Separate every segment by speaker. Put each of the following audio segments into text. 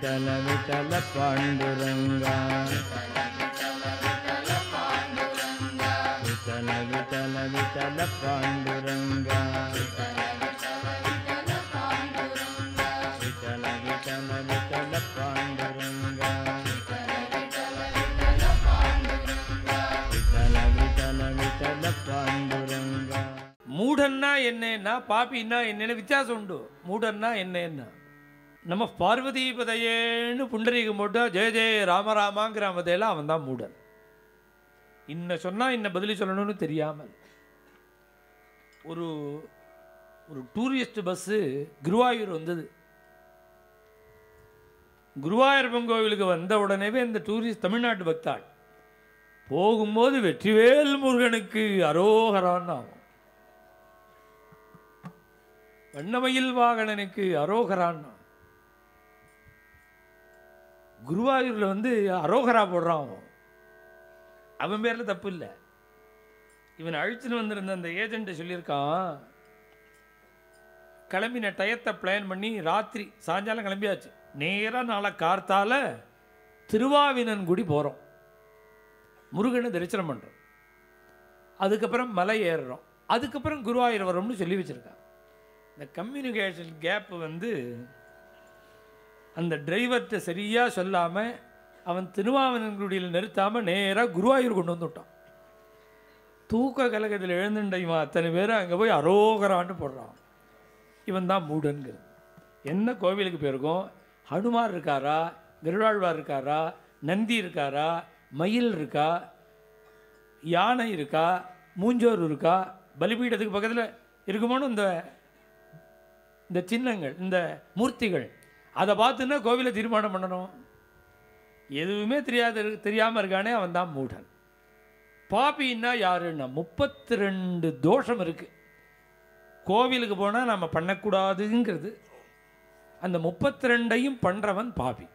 Speaker 1: விட்டல விட்டல பாண்டுரங்கா விட்டல விட்டல விட்டல பாண்டுரங்கா விட்டல விட்டல விட்டல பாண்டுரங்கா விட்டல விட்டல விட்டல பாண்டுரங்கா
Speaker 2: மூடன்னா என்னன்னா பாப்பின்னா என்னன்னு வித்தியாசம் உண்டு மூடன்னா என்னன்னா நம்ம பார்வதி பதையேன்னு புண்டரீகம் போட்டு ஜெய ஜெய ராமராமாங்கிற அவதையெல்லாம் அவன் தான் மூடன் இன்ன சொன்னா இன்ன பதில் சொல்லணும்னு தெரியாமல் ஒரு ஒரு டூரிஸ்ட் பஸ்ஸு குருவாயூர் வந்தது குருவாயூரப்பன் கோவிலுக்கு வந்த உடனேவே இந்த டூரிஸ்ட் தமிழ்நாட்டு பக்தாள் போகும்போது வெற்றிவேல் முருகனுக்கு அரோகரான்னு ஆகும் வண்ணமயில் வாகனனுக்கு அரோகரான்னா குருவாயூரில் வந்து அரோகரா போடுறான் அவன் அவன் பேரில் தப்பு இல்லை இவன் அழிச்சுன்னு வந்திருந்த அந்த ஏஜென்ட்டை சொல்லியிருக்கான் கிளம்பின டயத்தை பிளான் பண்ணி ராத்திரி சாயங்காலம் கிளம்பியாச்சு நேராக நாளை கார்த்தால திருவாவினன்குடி போகிறோம் முருகனை தரிசனம் பண்ணுறோம் அதுக்கப்புறம் மலை ஏறுறோம் அதுக்கப்புறம் குருவாயூர் வரோம்னு சொல்லி வச்சுருக்கான் இந்த கம்யூனிகேஷன் கேப் வந்து அந்த டிரைவர்கிட்ட சரியாக சொல்லாமல் அவன் திருவாவனங்குடியில் நிறுத்தாமல் நேராக குருவாயூர் கொண்டு வந்து விட்டான் தூக்க கலகத்தில் எழுந்துட்ட இவன் அத்தனை பேரும் அங்கே போய் அரோகரான்னு போடுறான் இவன் தான் மூடன்கிறது என்ன கோவிலுக்கு போயிருக்கோம் ஹனுமார் இருக்காரா கருடாழ்வார் இருக்காரா நந்தி இருக்காரா மயில் இருக்கா யானை இருக்கா மூஞ்சோர் இருக்கா பலிபீடத்துக்கு பக்கத்தில் இருக்குமோன்னு இந்த இந்த சின்னங்கள் இந்த மூர்த்திகள் அதை பார்த்துன்னா கோவிலை தீர்மானம் பண்ணணும் எதுவுமே தெரியாத தெரியாமல் இருக்கானே அவன் தான் மூடன் பாப்பின்னா யாருன்னா முப்பத்தி ரெண்டு தோஷம் இருக்கு கோவிலுக்கு போனால் நம்ம பண்ணக்கூடாதுங்கிறது அந்த முப்பத்தி ரெண்டையும் பண்ணுறவன் பாபி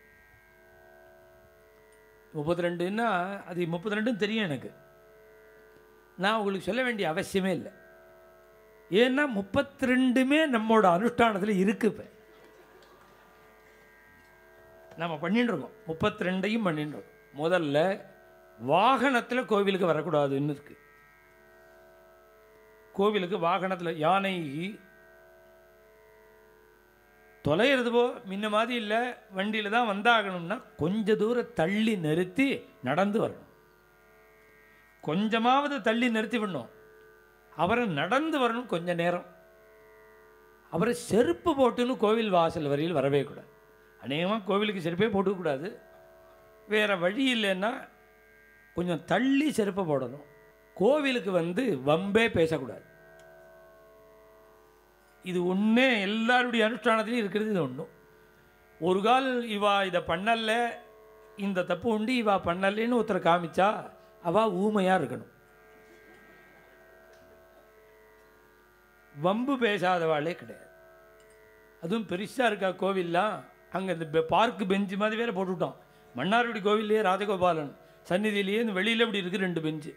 Speaker 2: முப்பத்தி ரெண்டுன்னா அது முப்பத்தி ரெண்டும் தெரியும் எனக்கு நான் உங்களுக்கு சொல்ல வேண்டிய அவசியமே இல்லை ஏன்னா முப்பத்தி ரெண்டுமே நம்மளோட அனுஷ்டானத்தில் இருக்கு இப்போ நம்ம பண்ணிட்டு இருக்கோம் முப்பத்தி ரெண்டையும் பண்ணிட்டு இருக்கோம் முதல்ல வாகனத்தில் கோவிலுக்கு வரக்கூடாதுன்னு இருக்கு கோவிலுக்கு வாகனத்தில் யானை தொலைகிறது போ முன்ன மாதிரி இல்லை வண்டியில் தான் வந்தாகணும்னா கொஞ்ச தூரம் தள்ளி நிறுத்தி நடந்து வரணும் கொஞ்சமாவது தள்ளி நிறுத்தி விடணும் அவரை நடந்து வரணும் கொஞ்ச நேரம் அவரை செருப்பு போட்டுன்னு கோவில் வாசல் வரையில் வரவே கூடாது அநேகமாக கோவிலுக்கு செருப்பே போட்டுக்கூடாது வேறு வழி இல்லைன்னா கொஞ்சம் தள்ளி செருப்பை போடணும் கோவிலுக்கு வந்து வம்பே பேசக்கூடாது இது ஒன்றே எல்லாருடைய அனுஷ்டானத்திலையும் இருக்கிறது இது ஒன்றும் ஒரு கால் இவா இதை பண்ணல இந்த தப்பு உண்டு இவா பண்ணலன்னு ஒருத்தரை காமிச்சா அவ ஊமையாக இருக்கணும் வம்பு பேசாதவாளே கிடையாது அதுவும் பெருசாக இருக்கா கோவில்லாம் அங்கே இந்த பெ- பார்க்கு பெஞ்சு மாதிரி வேற போட்டுவிட்டோம் மன்னார்குடி கோவில்லையே ராஜகோபாலன் சந்நிதியிலேயே இந்த வெளியில் இப்படி இருக்குது ரெண்டு பெஞ்சு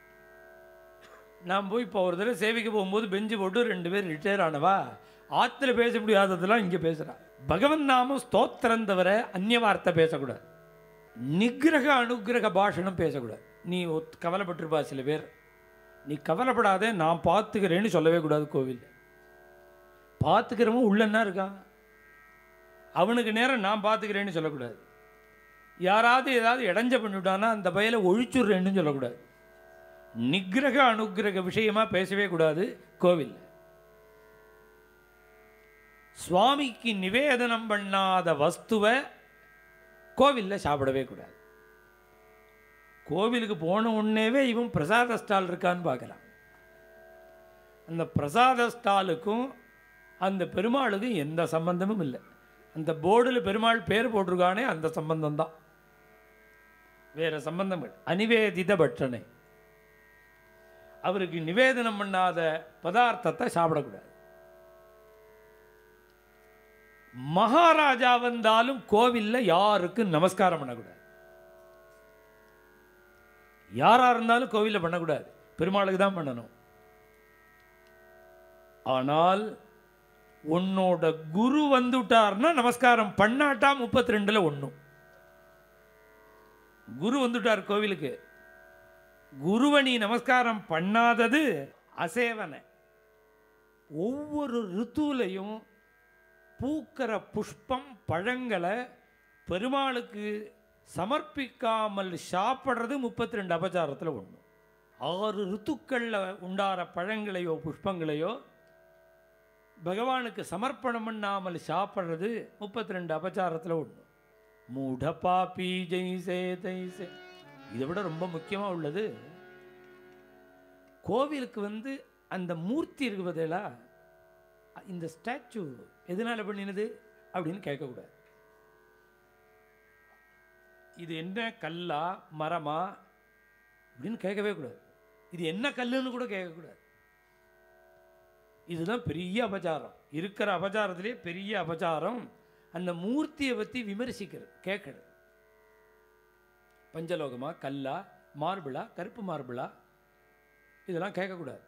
Speaker 2: நான் போய் இப்போ ஒரு தடவை சேவைக்கு போகும்போது பெஞ்சு போட்டு ரெண்டு பேர் ரிட்டையர் ஆனவா ஆற்றுல பேச முடியாததெல்லாம் இங்கே பேசுகிறா பகவன் நாமம் ஸ்தோத்திரம் தவிர அந்நிய வார்த்தை பேசக்கூடாது நிகிரக அனுகிரக பாஷணம் பேசக்கூடாது நீ ஒத்- கவலைப்பட்டிருப்பா சில பேர் நீ கவலைப்படாதே நான் பார்த்துக்கிறேன்னு சொல்லவே கூடாது கோவில் பார்த்துக்கிறவன் உள்ளன்னா இருக்கான் அவனுக்கு நேரம் நான் பார்த்துக்கிறேன்னு சொல்லக்கூடாது யாராவது ஏதாவது இடைஞ்ச பண்ணிவிட்டானா அந்த பயலை ஒழிச்சுடுறேன்னு சொல்லக்கூடாது நிகிரக அனுகிரக விஷயமா பேசவே கூடாது கோவில் சுவாமிக்கு நிவேதனம் பண்ணாத வஸ்துவை கோவிலில் சாப்பிடவே கூடாது கோவிலுக்கு போன உடனேவே இவன் பிரசாத ஸ்டால் இருக்கான்னு பார்க்கலாம் அந்த பிரசாத ஸ்டாலுக்கும் அந்த பெருமாளுக்கும் எந்த சம்பந்தமும் இல்லை அந்த போர்டில் பெருமாள் பேர் போட்டிருக்கானே அந்த சம்பந்தம் தான் வேற சம்பந்தம் இல்லை அனிவேதித பட்சனை அவருக்கு நிவேதனம் பண்ணாத பதார்த்தத்தை சாப்பிடக்கூடாது மகாராஜா வந்தாலும் கோவில்ல யாருக்கும் நமஸ்காரம் பண்ணக்கூடாது யாரா இருந்தாலும் கோவில்ல பண்ணக்கூடாது பெருமாளுக்கு தான் பண்ணணும் ஆனால் உன்னோட குரு வந்துட்டார்னா நமஸ்காரம் பண்ணாட்டா முப்பத்தி ரெண்டில் ஒன்றும் குரு வந்துட்டார் கோவிலுக்கு குருவை நீ நமஸ்காரம் பண்ணாதது அசேவனை ஒவ்வொரு ரித்துவிலையும் பூக்கிற புஷ்பம் பழங்களை பெருமாளுக்கு சமர்ப்பிக்காமல் சாப்பிட்றது முப்பத்தி ரெண்டு அபச்சாரத்தில் ஒன்று ஆறு ரித்துக்களில் உண்டார பழங்களையோ புஷ்பங்களையோ பகவானுக்கு சமர்ப்பணம் பண்ணாமல் சாப்பிட்றது முப்பத்தி ரெண்டு அபச்சாரத்தில் ஒன்று மூட பாப்பி ஜெய்சே தைசே இதை விட ரொம்ப முக்கியமாக உள்ளது கோவிலுக்கு வந்து அந்த மூர்த்தி இருக்கு பதிலா இந்த ஸ்டாச்சு எதனால் பண்ணினது அப்படின்னு கேட்கக்கூடாது இது என்ன கல்லா மரமா அப்படின்னு கேட்கவே கூடாது இது என்ன கல்லுன்னு கூட கேட்கக்கூடாது இதுதான் பெரிய அபச்சாரம் இருக்கிற அபச்சாரத்திலே பெரிய அபச்சாரம் அந்த மூர்த்தியை பற்றி விமர்சிக்கிறது கேட்கறது பஞ்சலோகமா கல்லா மார்பிளா கருப்பு மார்பிளா இதெல்லாம் கேட்கக்கூடாது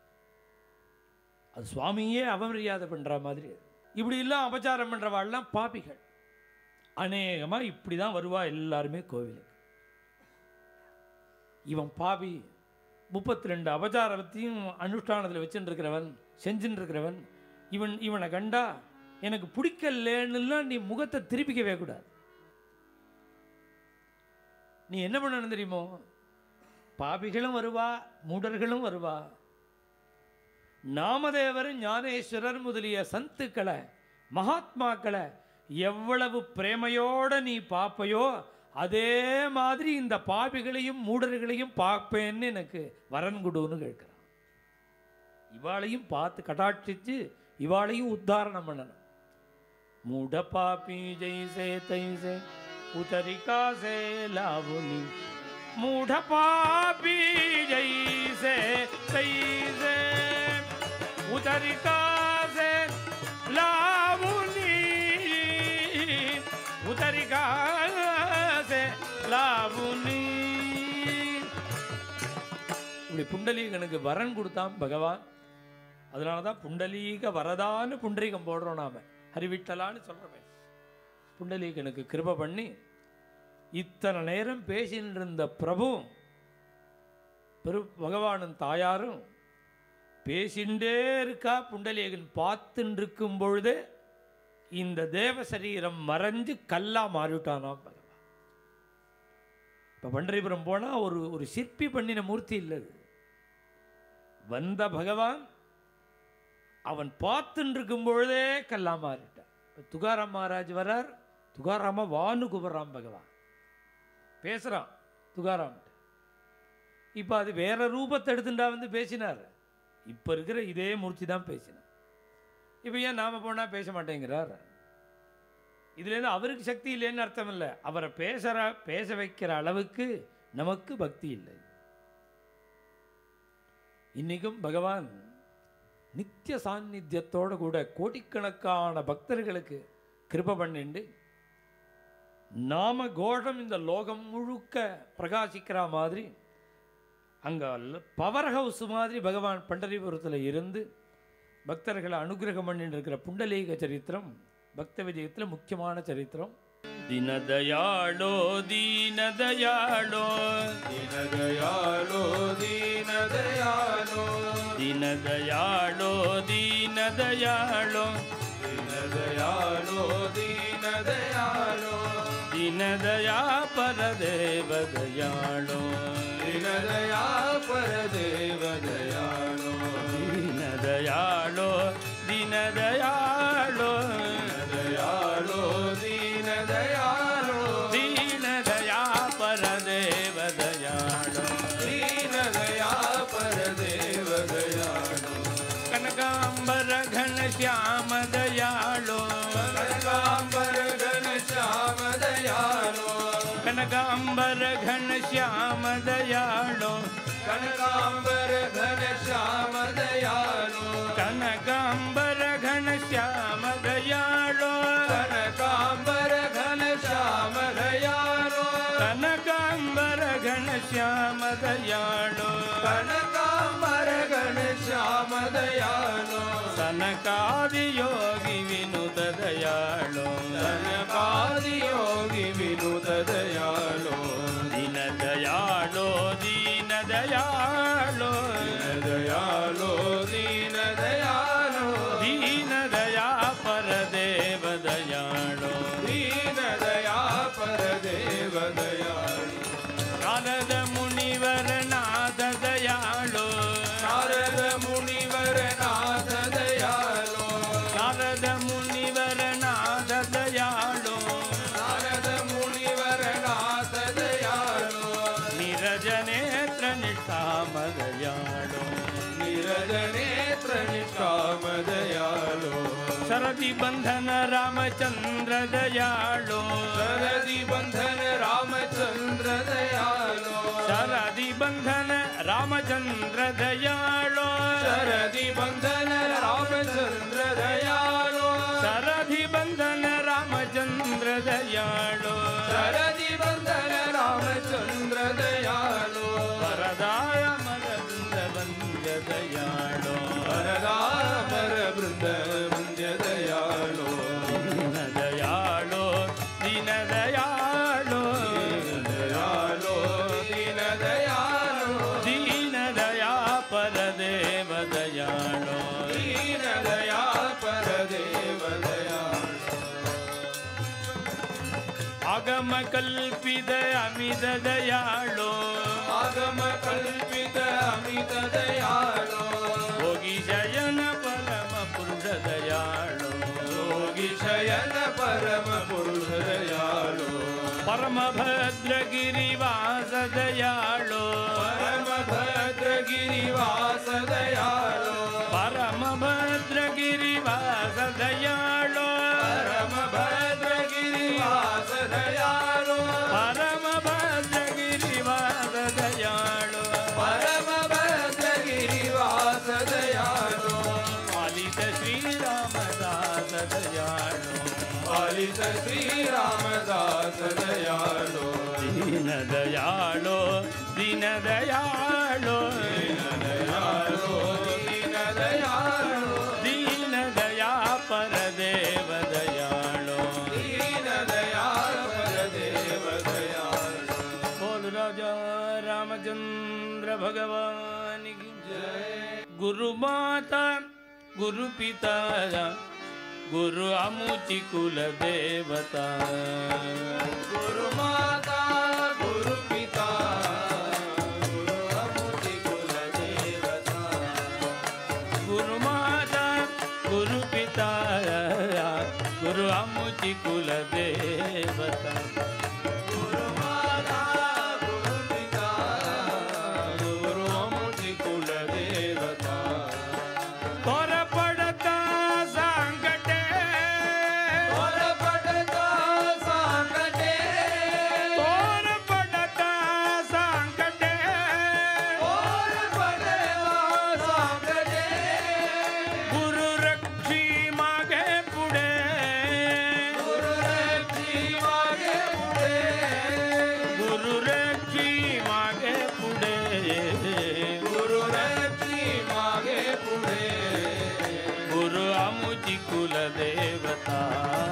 Speaker 2: அது சுவாமியே அவமரியாதை பண்ணுற மாதிரி அது. இப்படி எல்லாம் அபச்சாரம் பண்ணுறவாள்லாம் பாபிகள் அநேகமாக இப்படி தான் வருவா எல்லாருமே கோவிலுக்கு இவன் பாவி முப்பத்தி ரெண்டு அபச்சாரத்தையும் அனுஷ்டானத்தில் வச்சுட்டு இருக்கிறவன் செஞ்சுட்டு இருக்கிறவன் இவன் இவனை கண்டா எனக்கு பிடிக்கலன்னுலாம் நீ முகத்தை திருப்பிக்கவே கூடாது நீ என்ன பண்ணணும் தெரியுமோ பாபிகளும் வருவா மூடர்களும் வருவா நாமதேவர் ஞானேஸ்வரர் முதலிய சத்துக்களை மகாத்மாக்களை எவ்வளவு பிரேமையோட நீ பார்ப்பையோ அதே மாதிரி இந்த பாபிகளையும் மூடர்களையும் பார்ப்பேன்னு எனக்கு வரன் கொடுன்னு கேட்குறான் இவாளையும் பார்த்து கடாட்சிச்சு இவாளையும் உத்தாரணம் பண்ணணும் மூட பாப்பி ஜெய்சே தைசே உத்தரிகா சே லாவுனி மூட பாப்பி ஜெய்சே தைசே உத்தரிகா சே லாவுனி உத்தரிகா சே லாவுனி இப்படி புண்டலீகனுக்கு வரன் கொடுத்தான் பகவான் அதனால தான் புண்டலீக வரதான்னு புண்டரீகம் போடுறோம் நாம ஹரிவிட்டலான்னு சொல்கிறோமே புண்டலீகனுக்கு கிருப பண்ணி இத்தனை நேரம் பேசின்னு இருந்த பிரபு பெரு பகவானும் தாயாரும் பேசிண்டே இருக்கா புண்டலீகன் பார்த்துட்டு இருக்கும் பொழுது இந்த தேவ சரீரம் மறைஞ்சு கல்லா மாறிவிட்டானாம் பகவான் இப்போ பண்டரிபுரம் போனால் ஒரு ஒரு சிற்பி பண்ணின மூர்த்தி இல்லை இது. வந்த பகவான் அவன் பார்த்துட்டு இருக்கும் பொழுதே கல்லா மாறிட்டான் இப்போ துகாராம் மகாராஜ் வரார் துகாராம வானு குபராம் பகவான் பேசுகிறான் துகாராம் இப்போ அது வேற ரூபத்தை எடுத்துட்டா வந்து பேசினார் இப்போ இருக்கிற இதே மூர்த்தி தான் பேசினார் இப்போ ஏன் நாம போனால் பேச மாட்டேங்கிறார் இதுலேருந்து அவருக்கு சக்தி இல்லைன்னு அர்த்தம் இல்லை அவரை பேசுகிற பேச வைக்கிற அளவுக்கு நமக்கு பக்தி இல்லை இன்னைக்கும் பகவான் நித்திய சாநித்தியத்தோட கூட கோடிக்கணக்கான பக்தர்களுக்கு கிருப பண்ணிண்டு நாம கோஷம் இந்த லோகம் முழுக்க பிரகாசிக்கிற மாதிரி அங்கே பவர் ஹவுஸ் மாதிரி பகவான் பண்டரிபுரத்தில் இருந்து பக்தர்களை அனுகிரகம் பண்ணிட்டு இருக்கிற புண்டலீக சரித்திரம் பக்த விஜயத்தில் முக்கியமான சரித்திரம் தினதயாளோ தீனதயாளோ
Speaker 3: दीनदयालो दीनदयालो
Speaker 2: ದೀನದಯಾಳೋ ದೀನದಯಾಳೋ
Speaker 3: दीनदयालो दीनदयालो
Speaker 2: ದೀನದಯಾ ಪರದೇವ ದಯಾಳೋ
Speaker 3: दीनदया परदेव दयालो
Speaker 2: ದೀನದಯಾಳೋ ದೀನದಯಾಳೋ
Speaker 3: दयालो दीनदयालो
Speaker 2: ದೀನದಯಾ ಪರದೇವ ದಯಾಳೋ
Speaker 3: दीनदया परदेव दयालो
Speaker 2: ಕನಕಾಂಬರ ಘನ ಶ್ಯಾಮ ದಯಾಳೋ
Speaker 3: कनकाम्बर घन श्याम दयालो
Speaker 2: ಕನಕಾಂಬರ ಘನ ಶ್ಯಾಮ ದಯಾಳೋ
Speaker 3: कनकाम्बर घन श्याम दयालो
Speaker 2: ಕನಕಾಂಬರ ಘನ ಶ್ಯಾಮ ದಯಾಳೋ
Speaker 3: कनकाम्बर घन श्याम दयालो
Speaker 2: ಕನಕಾಂಬರ ಘನ ಶ್ಯಾಮ ದಯಾಳೋ
Speaker 3: कनकाम्बर घन श्याम दयालो
Speaker 2: ಸನಕ जनकादियोगी विनुत दयालो
Speaker 3: जनकादियोगी विनुत दयालो
Speaker 2: दीन दयालो दीन दयालो
Speaker 3: दीन दयालो दीन दयालो
Speaker 2: दीन दया पर देव दयालो
Speaker 3: दीन दया पर देव दयालो
Speaker 2: नारद मुनिवर नाथ दयालो
Speaker 3: नारद मुनिवर नाथ दयालो
Speaker 2: नारद मुनिवर नाथ दयालो
Speaker 3: नारद मुनिवर नाथ दयालो
Speaker 2: निरज नेत्र निष्ठाम दयालो
Speaker 3: निरज नेत्र निष्काम दयालो
Speaker 2: शरदि बंधन रामचंद्र दयालो
Speaker 3: शरदि बंधन रामचंद्र दयालो
Speaker 2: शरदि बंधन रामचंद्र दयालो
Speaker 3: शरदि बंधन रामचंद्र दयालो
Speaker 2: शरदि बंधन रामचंद्र दयालो
Speaker 3: शरदि बंधन रामचंद्र दयालो
Speaker 2: वरदाय मरविंद वंद दयालो
Speaker 3: वरदामर वृंद वन्द्य दयालो
Speaker 2: दीन दयालो दीन दयालो
Speaker 3: दयालो दीन दयालो
Speaker 2: दीन दया पर देव दयालो
Speaker 3: दीन दया पर देव दयालो
Speaker 2: आगम कल्पित अमित दयालो
Speaker 3: आगम कल्पित अमित दयालो
Speaker 2: भोगी शयन परम पुरुष दयालो
Speaker 3: योगी शयन परम पुरुष दयालो
Speaker 2: परम भद्र गिरिवास दयालो
Speaker 3: परम भद्र गिरिवास दयालो
Speaker 2: परम भद्र गिरिवास दयालो
Speaker 3: परम भद्र गिरिवास दयालो
Speaker 2: परम भद्र गिरिवास दयालो
Speaker 3: परम भद्र गिरिवास दयालो
Speaker 2: पालित श्री रामदास दयालो
Speaker 3: पालित श्री रामदास दयालो
Speaker 2: दीन दयालो दीन दयालो
Speaker 3: दीन दयालो दीन दयालो
Speaker 2: दीन दया पर देव दयालो
Speaker 3: दीन दयाल पर देव दयालो
Speaker 2: बोल राजा रामचंद्र भगवान की जय गुरु माता गुरु पिता गुरु अमुचि कुल देवता
Speaker 3: गुरु माता गुरु पिता गुरु अमुति कुल देवता
Speaker 2: गुरु माता गुरु पिता गुरु अमुचि कुल देवता
Speaker 3: गुरु माता गुरु पिता गुरु अमुति कुल देवता
Speaker 2: तोर पड़ता संकटे
Speaker 3: और पड़ता संकटे
Speaker 2: तोर पड़ता संकटे
Speaker 3: और पड़ता संकटे
Speaker 2: गुरु रक्षी मागे पुढे
Speaker 3: गुरु रक्षी मागे पुढे
Speaker 2: गुरु रक्षी मागे पुढे
Speaker 3: गुरु रक्षी मागे पुढे
Speaker 2: गुरु आमुची कुल देवता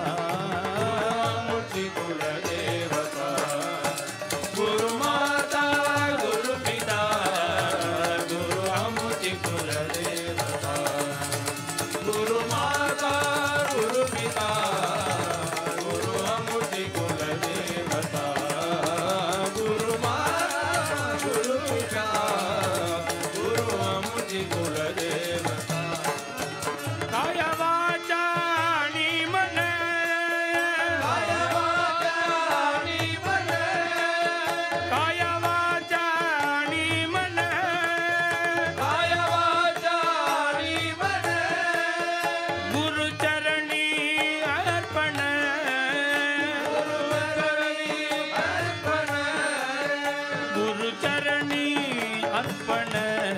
Speaker 3: मूर्ती कुल देवता गुरु माता गुरु पिता गुरु अमुती कुल देवता गुरु माता गुरु पिता गुरु अमुती कुल देवता गुरु माता गुरु पिता गुरु अमुती कुल देवता
Speaker 2: काय वाचा आणि मन
Speaker 3: काय वाचानी मन
Speaker 2: काय वाचा आणि मन
Speaker 3: काय वाचानी मन
Speaker 2: गुरु चरणी अर्पण
Speaker 3: गुरुचरणी अर्पण
Speaker 2: गुरु चरणी अर्पण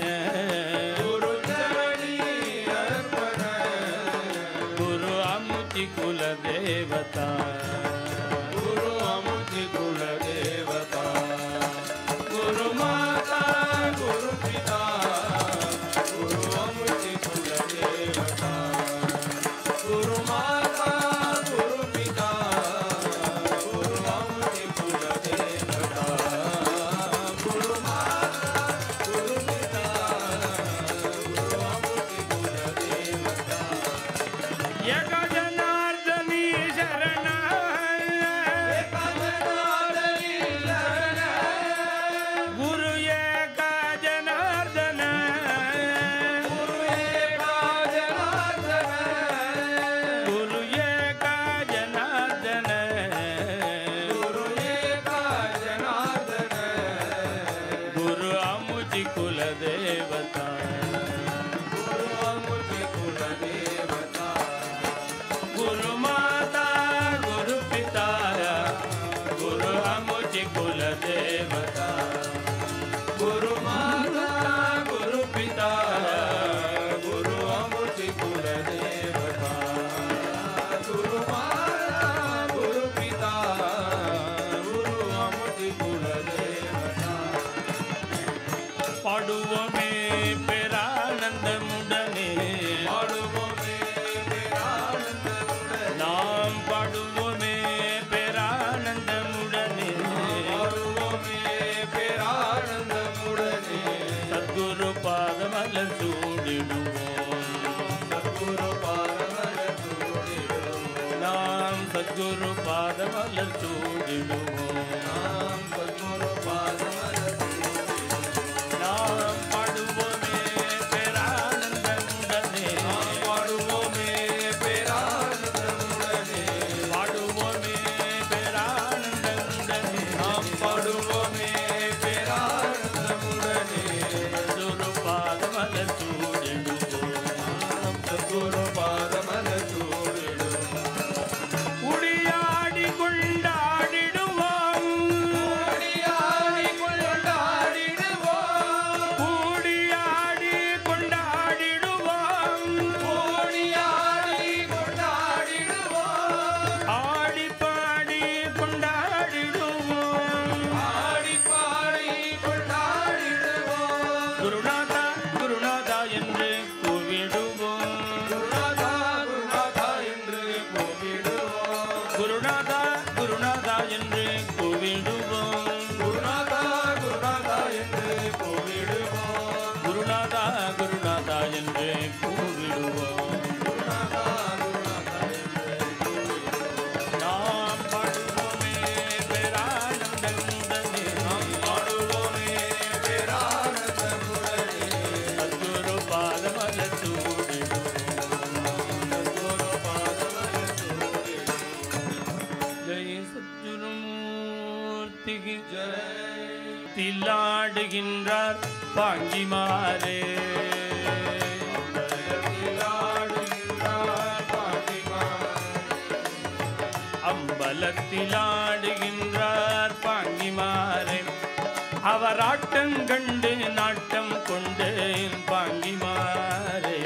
Speaker 3: गुरुचरणी अर्पण
Speaker 2: गुरु आमुची कुल देवता
Speaker 3: गुरु अमुती कुल देवता गुरु माता गुरु पिता गुरु अमुती कुल देवता
Speaker 2: ஏக ஜனார்தனி சரண குரு ஏக ஜனார்தன குரு ஏக ஜனார்தன குரு அமுஜி குல தேவதா गुरु माता गुरु पिता गुरु अमुझ कुल देवता गुरु माता गुरु पिता गुरु अमुझ कुल देवता गुरु माता गुरु पिता गुरु अमुझ कुल देवता பாடுவோமே பேரானந்தமுடனே பாடுவோமே நாம் பாடுவோமே பேரானந்தமுடனே சத்குரு பாதமலர் சூடிடுவோம் நாம் சத்குரு பாதமலர் சூடிடுவோம் நாம் பாடுவோமே பேரானந்தமுடனே பாடுவோமே பேரானந்தமுடனே பாடுவோமே பேரானந்தமுடனே நாம் பாடுவோமே பேரானந்தமுடனே சத்குரு பாதமலர் சூடிடுவோம் நாம் சத்குரு பாதமலர் சூடிடுவோம் குடியாடி கொண்டாடிடுவோம் கூடியாடி கொண்டாடிடுவோம் ஆடி பாடி கொண்டாடிடுவோம் குருநாதா குருநாதா என்று கூவிடுவோம் குருநாதா குருநாதா என்று கூவிடுவோம் குருநாதா குருநாதா என்று கூவிடுவோம் நாம் பாடுவோமே பேரானந்தமுடனே நாம் பாடுவோமே பேரானந்தமுடனே சத்குரு பாதமலர் சூடிடுவோம் சத்குரு பாதமலர் சூடிடுவோம் ஜெய சத்குருமூர்த்திக்கு ஜெய் தில்லாடுகின்றார் பாங்கிமாரே அம்பலத்திலாடுகின்றார் பாங்கிமாரே அவர் ஆட்டம் கண்டு நாட்டம் கொண்டேன் பாங்கிமாரே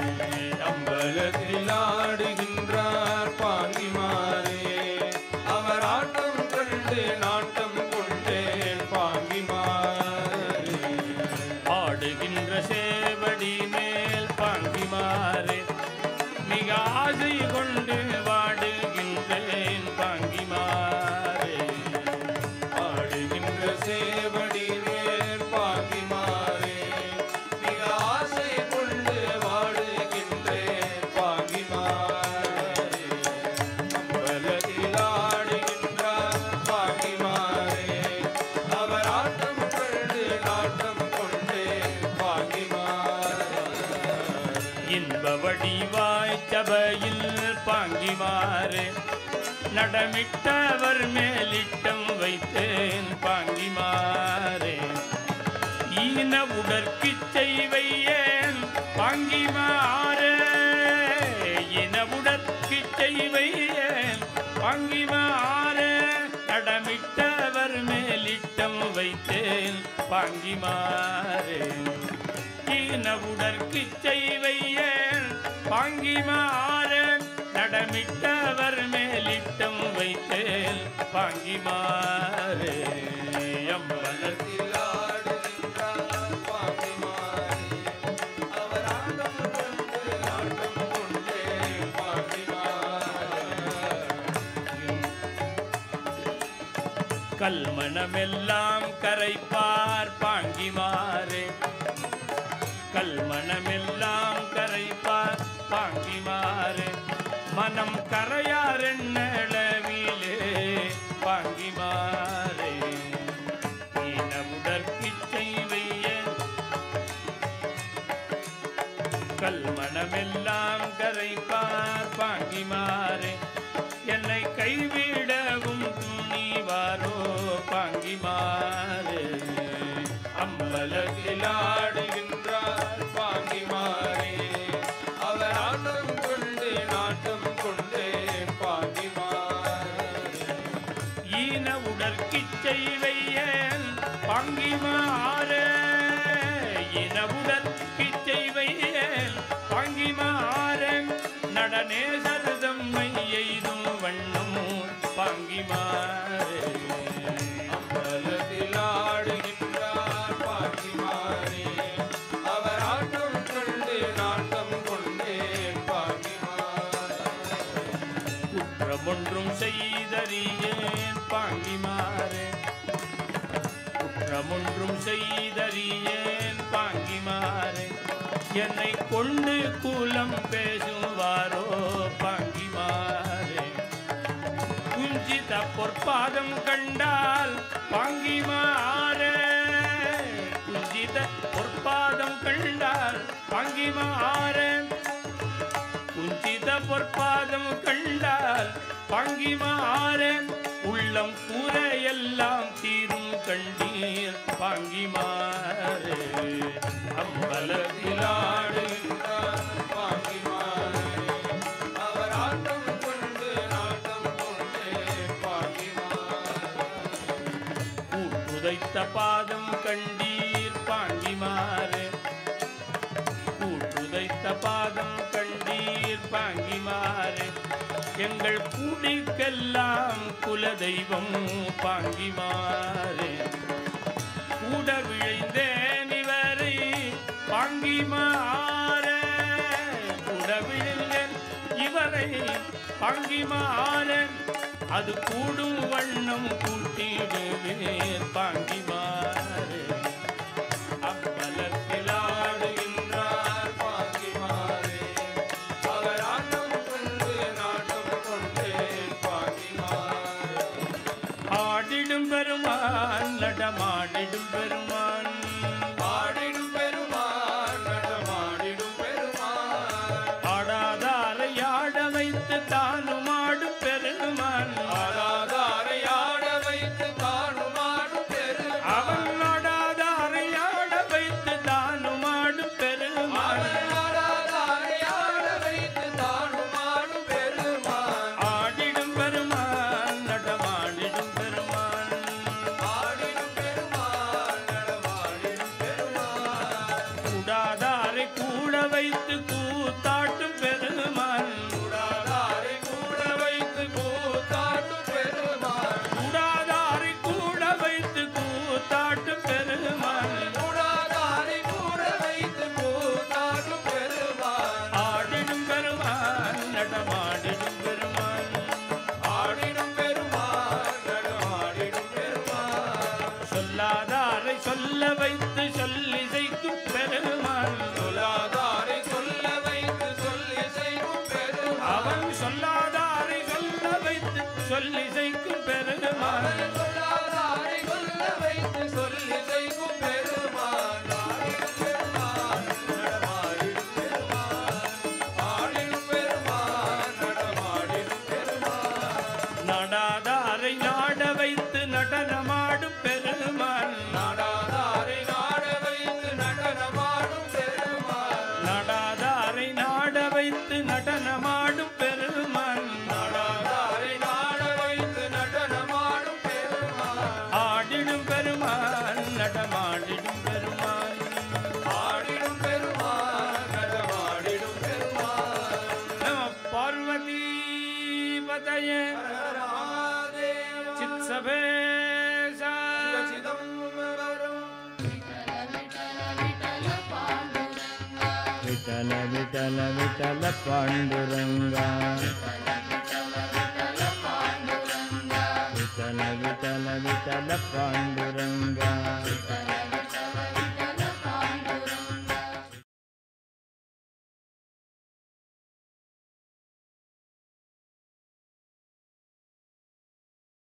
Speaker 2: அம்பலத்திலாடுகின்றார் பாங்கிமாரே அவர் ஆட்டம் கண்டு நாட்டம் கொண்டேன் பாங்கிமாரே ஆடுகின்ற சேவடி மேல் பாங்கிமாரே மிக ஆசை கொண்டு வாடுகின்றேன் பாங்கிமாரே ஆடுகின்ற சேவடி மேல் பாங்கிமாரே மிக ஆசை கொண்டு வாடுகின்றேன் பாங்கிமாரே அம்பலத்தில் ஆடுகின்றார் பாங்கிமாரே அவர் ஆட்டம் கண்டு நாட்டம் கொண்டே பாங்கிமாரே இன்ப வடிவாய் சபையில் பாங்கிமாறு நடமிட்டவர் மேலிட்டம் வைத்தேன் பாங்கிமாறே ஈன உடற்கிச்சை வையேன் பாங்கிமாறே இன உடற்கிச்சை வையேன் பாங்கிமாறே நடமிட்டவர் மேலிட்டம் வைத்தேன் பாங்கிமாறே ஈனவுடற்கிச்சை வையேன் பாங்கிமாறு நடமிட்டவர் மேலிட்டம் வைத்தேன் பாங்கிமாறு அம்பலத்தில் ஆடுகின்றார் பாங்கிமாறு அவர் ஆட்டம் கொண்டு ஆட்டம் கொண்டே பாங்கிமாறு கல்மணமெல்லாம் கரைப்பார் பாங்கிமாறு கல்மணமெல்லாம் கரைப்பார் பாங்கிமாறு மனம் கரையாரெண்ணளவிலே பாங்கிமாறே ஈனமுடற்கிச்சை வைய கல்மணமெல்லாம் கரைப்பார் பாங்கிமாறே என்னை கைவிடவும் துணிவாரோ பாங்கிமாறே அம்பலத்தில்
Speaker 3: ஆடுகின்றார் பாங்கிமாரே அவர் ஆட்டம் கொண்டு நாட்டம் கொண்டே பாங்கிமாரே
Speaker 2: ஈன உடற்கிச்சை வையன் பாங்கிமாறே ஈன உடற்கிச்சை வையன் பாங்கிமாறே நடனே சரதம்மை எய்தும் வண்ணம் பாங்கிமாறே
Speaker 3: அம்பலத்தில் ஆடுகின்றார் பாங்கிமாரே அவர் ஆட்டம் கொண்டு நாட்டம் கொண்டே பாங்கிமாரே
Speaker 2: குற்றமொன்றும் செய்தறியேன் பாங்கிமாறே குற்றமொன்றும் செய்தறியேன் பாங்கிமாறே என்னை கொண்டு கூலம் பேசுவாரோ பாங்கிமாறே குஞ்சித பொற்பாதம் கண்டால் பாங்கிமாறே குஞ்சித பொற்பாதம் கண்டால் பாங்கிமாறே குஞ்சித பொற்பாதம் கண்டால் பாங்கிமாறே உள்ளம் கூரையெல்லாம் தீரும் கண்டீர் பாங்கிமாறே அம்பலத்தில் ஆடு
Speaker 3: ஆடுகின்றார் பாங்கிமாரே அவர் ஆட்டம் கொண்டு நாட்டம் கொண்டே பாங்கிமாரே
Speaker 2: கூட்டுதைத்த பாதம் கண்டீர் பாங்கிமாறே கூட்டுதைத்த பாதம் கண்டீர் பாங்கிமாறே எங்கள் கூடிக்கெல்லாம் குலதெய்வம் பாங்கிமாறே கூட விழைந்தேன் இவரை பாங்கிமாறே கூட விழுந்தேன் இவரை பாங்கிமாறே அது கூடும் வண்ணம் கூட்டிடுவேன் பாங்கிமாறே அம்பலத்தில்
Speaker 3: ஆடுகின்றார் பாங்கிமாரே அவர் ஆட்டம் கொண்டு நாட்டம் கொண்டே பாங்கிமாரே
Speaker 2: ஆடிடும் பெருமான் நடமாடிடும் பெருமான்
Speaker 3: ஆடிடும் பெருமான் நடமாடிடும் பெருமான்
Speaker 2: ஆடாதாரை ஆட வைத்து தானும் ஆடும் பெருமான்
Speaker 3: ஆடாதாரை ஆட வைத்து தானும் ஆடும் பெருமான்
Speaker 2: அவன் ஆடாதாரை ஆட வைத்து தானும் ஆடும் பெருமான்
Speaker 3: ஆடாதாரை ஆட வைத்து தானும் ஆடும் பெருமான்
Speaker 2: ஆடிடும் பெருமான் நடமாடிடும் பெருமான்
Speaker 3: ஆடிடும் பெருமான் நடமாடிடும் பெருமான்
Speaker 2: கூடாதாரை கூட வைத்து கூத்தாட்டும் பெருமான்
Speaker 3: கூடாதாரை கூட வைத்து கூத்தாடும் பெருமான்
Speaker 2: கூடாதாரை கூட வைத்து கூத்தாட்டும் பெருமான்
Speaker 3: கூடாதாரை கூட வைத்து கூத்தாடும் பெருமான்
Speaker 2: ஆடிடும் பெருமான் நடமாடிடும் பெருமான்
Speaker 3: ஆடிடும் பெருமான் நடமாடிடும் பெருமான்
Speaker 2: சொல்லாதாரை சொல்ல வைத்து சொல்லிசைக்கும் பெருமான்
Speaker 3: சொல்லாதாரை சொல்ல வைத்து சொல்லி செய்யும் பெருமான்
Speaker 2: அவன் சொல்லாதாரை சொல்ல வைத்து சொல்லிசைக்கும் பெருமான்
Speaker 3: சொல்லாதாரை சொல்ல வைத்து சொல்லி செய்யும் பெருமான் ஆடிடும் பெருமான் நடமாடிடும் பெருமான் ஆடிடும் பெருமான் நடமாடிடும் பெருமான்
Speaker 2: நடாதாரை நாட வைத்து நடனமாடும் பெருமான்
Speaker 3: நாடாதாரை நாட வைத்து நடனமாடும் பெருமான்
Speaker 2: நடாதாரை நாட வைத்து நடனமாடும் பெருமான்
Speaker 3: நாடாதாரை நாட வைத்து நடனமாடும் பெருமான்
Speaker 2: ஆடிடும் பெருமான் நடமாடிடும் பெருமான்
Speaker 3: ஆடிடும் பெருமான் நடமாடிடும் பெருமான்
Speaker 2: நம பார்வதி பதயே
Speaker 3: மகாதேவ
Speaker 2: சித் சபேசா
Speaker 3: சிதம்பரம்
Speaker 1: विठल विठल विठल पाण्डुरङ्गा विठल विठल विठल पाण्डुरङ्गा